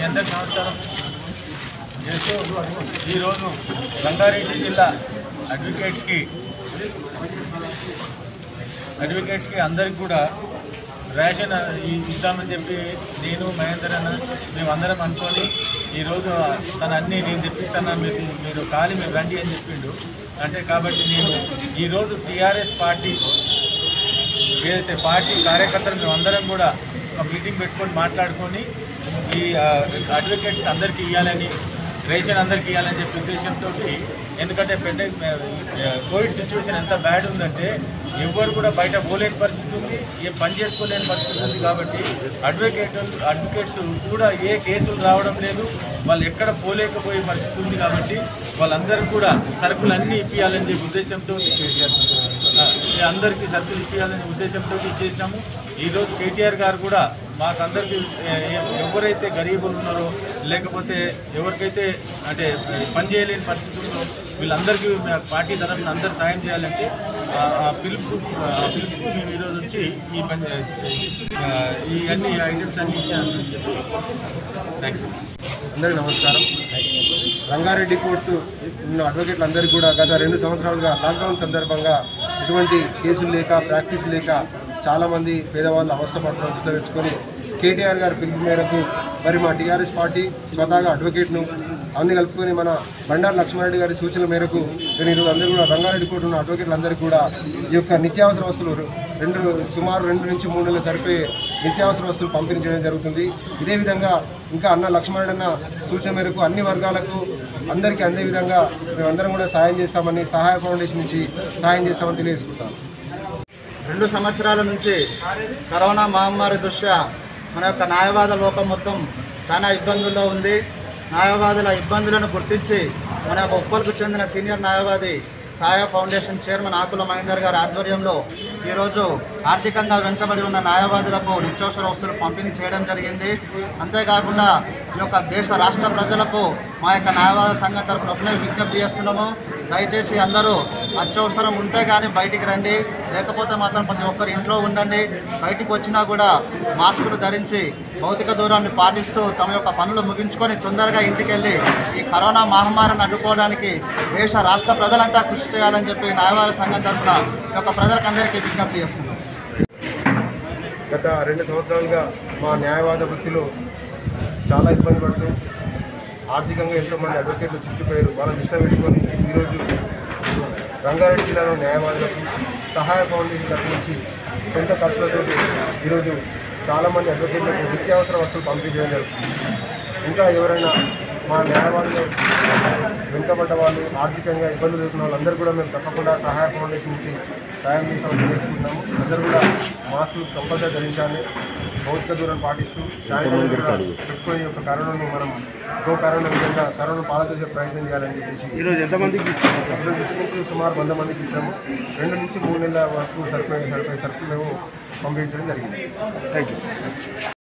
అందరికి నమస్కారం చేస్తూ ఈరోజు రంగారెడ్డి జిల్లా అడ్వకేట్స్కి అడ్వకేట్స్కి అందరికి కూడా రేషన్ ఇ- ఇద్దామని చెప్పి నేను మహేందర్ అన్న మేమందరం అనుకొని ఈరోజు తన అన్నీ నేను తెప్పిస్తాను మీకు మీరు ఖాళీ మీరు రండి అని చెప్పిండు అంటే కాబట్టి నేను ఈరోజు టీఆర్ఎస్ పార్టీ ఏదైతే పార్టీ కార్యకర్తలు మేము అందరం కూడా ఒక మీటింగ్ పెట్టుకొని మాట్లాడుకొని ఈ అడ్వకేట్స్కి అందరికీ ఇవ్వాలని రేషన్ అందరికీ ఇవ్వాలని చెప్పే ఉద్దేశంతో ఎందుకంటే పెద్ద కోవిడ్ సిచ్యువేషన్ ఎంత బ్యాడ్ ఉందంటే ఎవరు కూడా బయట పోలేని పరిస్థితి ఉంది ఏ పని చేసుకోలేని పరిస్థితి ఉంది కాబట్టి అడ్వకేట్ అడ్వకేట్స్ కూడా ఏ కేసులు రావడం లేదు వాళ్ళు ఎక్కడ పోలేకపోయే పరిస్థితి ఉంది కాబట్టి వాళ్ళందరూ కూడా సరుకులు అన్నీ ఇప్పించాలని చెప్పే ఉద్దేశంతో అందరికీ సరుకులు ఇప్పించాలనే ఉద్దేశంతో చేసినాము ఈరోజు కేటీఆర్ గారు కూడా మాకందరికీ ఏ- ఏ- ఎవరైతే గరీబులు ఉన్నారో లేకపోతే ఎవరికైతే అంటే పని చేయలేని పరిస్థితి ఉందో వీళ్ళందరికీ మా పార్టీ తరఫున అందరు సాయం చేయాలంటే ఆ- ఆ పిలుపు ఆ పిలుపుకు మేము ఈరోజు వచ్చి ఈ పని ఆ, ఈ అన్ని ఐటమ్స్ అన్ని ఇచ్చామని చెప్పి థ్యాంక్ యూ అందరికీ నమస్కారం రంగారెడ్డి కోర్టు ఉన్న అడ్వకేట్లందరికీ కూడా గత రెండు సంవత్సరాలుగా లాక్డౌన్ సందర్భంగా ఎటువంటి కేసులు లేక ప్రాక్టీస్ లేక చాలామంది పేదవాళ్ళు అవస్థపడడం దృష్టిలో పెట్టుకొని కేటీఆర్ గారి పిలుపు మేరకు మరి మా టీఆర్ఎస్ పార్టీ స్వతహాగా అడ్వకేట్ను అన్ని కలుపుకొని మన బండారు లక్ష్మారెడ్డి గారి సూచనల మేరకు నేను ఈరోజు అందరూ కూడా రంగారెడ్డి కోర్టు ఉన్న అడ్వకేట్లందరికీ కూడా ఈ యొక్క నిత్యావసర వస్తువులు రెండు సుమారు రెండు నుంచి మూడు నెలలు సరిపోయే నిత్యావసర వస్తువులు పంపిణీ చేయడం జరుగుతుంది ఇదే విధంగా ఇంకా అన్న లక్ష్మణుడు అన్న సూచన మేరకు అన్ని వర్గాలకు అందరికీ అందే విధంగా మేమందరం కూడా సాయం చేస్తామని సహాయ ఫౌండేషన్ నుంచి సాయం చేస్తామని తెలియజేసుకుంటాం రెండు సంవత్సరాల నుంచి కరోనా మహమ్మారి దృష్ట్యా మన యొక్క న్యాయవాద లోకం మొత్తం చాలా ఇబ్బందుల్లో ఉంది న్యాయవాదుల ఇబ్బందులను గుర్తించి మన యొక్క ఉప్పల్కు చెందిన సీనియర్ న్యాయవాది సాయ ఫౌండేషన్ చైర్మన్ ఆకుల మహేందర్ గారి ఆధ్వర్యంలో ఈరోజు ఆర్థికంగా వెనుకబడి ఉన్న న్యాయవాదులకు నిత్యావసర వస్తువులు పంపిణీ చేయడం జరిగింది అంతేకాకుండా ఈ యొక్క దేశ రాష్ట్ర ప్రజలకు మా యొక్క న్యాయవాద సంఘం తరపున ఒకనే విజ్ఞప్తి చేస్తున్నాము దయచేసి అందరూ అత్యవసరం ఉంటే కానీ బయటికి రండి లేకపోతే మాత్రం ప్రతి ఒక్కరు ఇంట్లో ఉండండి బయటికి వచ్చినా కూడా మాస్కులు ధరించి భౌతిక దూరాన్ని పాటిస్తూ తమ యొక్క పనులు ముగించుకొని తొందరగా ఇంటికి వెళ్ళి ఈ కరోనా మహమ్మారిని అడ్డుకోవడానికి దేశ రాష్ట్ర ప్రజలంతా కృషి చేయాలని చెప్పి న్యాయవాద సంఘం తరఫున ఈ యొక్క ప్రజలకందరికీ విజ్ఞప్తి చేస్తున్నాం గత రెండు సంవత్సరాలుగా మా న్యాయవాద వృత్తిలో చాలా ఇబ్బంది పడుతూ ఆర్థికంగా ఎంతోమంది అడ్వకేట్లు చిక్కిపోయారు వాళ్ళని ఇష్టం పెట్టుకొని ఈరోజు రంగారెడ్డి జిల్లాలో న్యాయవాదులకు సహాయ ఫౌండేషన్ తరఫు నుంచి సొంత ఖర్చులతో ఈరోజు చాలామంది అడ్వకేట్లకు నిత్యావసర వస్తువులు పంపిణీ చేయడం జరుగుతుంది ఇంకా ఎవరైనా మా న్యాయవాదులు వెనుకబడ్డ వాళ్ళు ఆర్థికంగా ఇబ్బందులు ఎదుర్కొన్న వాళ్ళందరూ కూడా మేము తప్పకుండా సహాయ ఫౌండేషన్ నుంచి సాయం చేసామని తెలియజేసుకుంటున్నాము అందరూ కూడా మాస్కులు కంపల్సరీ ధరించాలి భౌతిక దూరం పాటిస్తూ శానిటైజర్ కూడా పెట్టుకొని ఈ యొక్క కరోనాను మనం ఇంకో కరోనా విధంగా కరోనా పాలచేసే ప్రయత్నం చేయాలని చెప్పేసి ఈరోజు ఎంతమందికి ఈరోజు ఇంచుమించు సుమారు వంద మందికి ఇచ్చినాము రెండు నుంచి మూడు నెలల వరకు సరిపోయే సరిపోయే సరుకులు మేము పంపించడం జరిగింది థ్యాంక్ యూ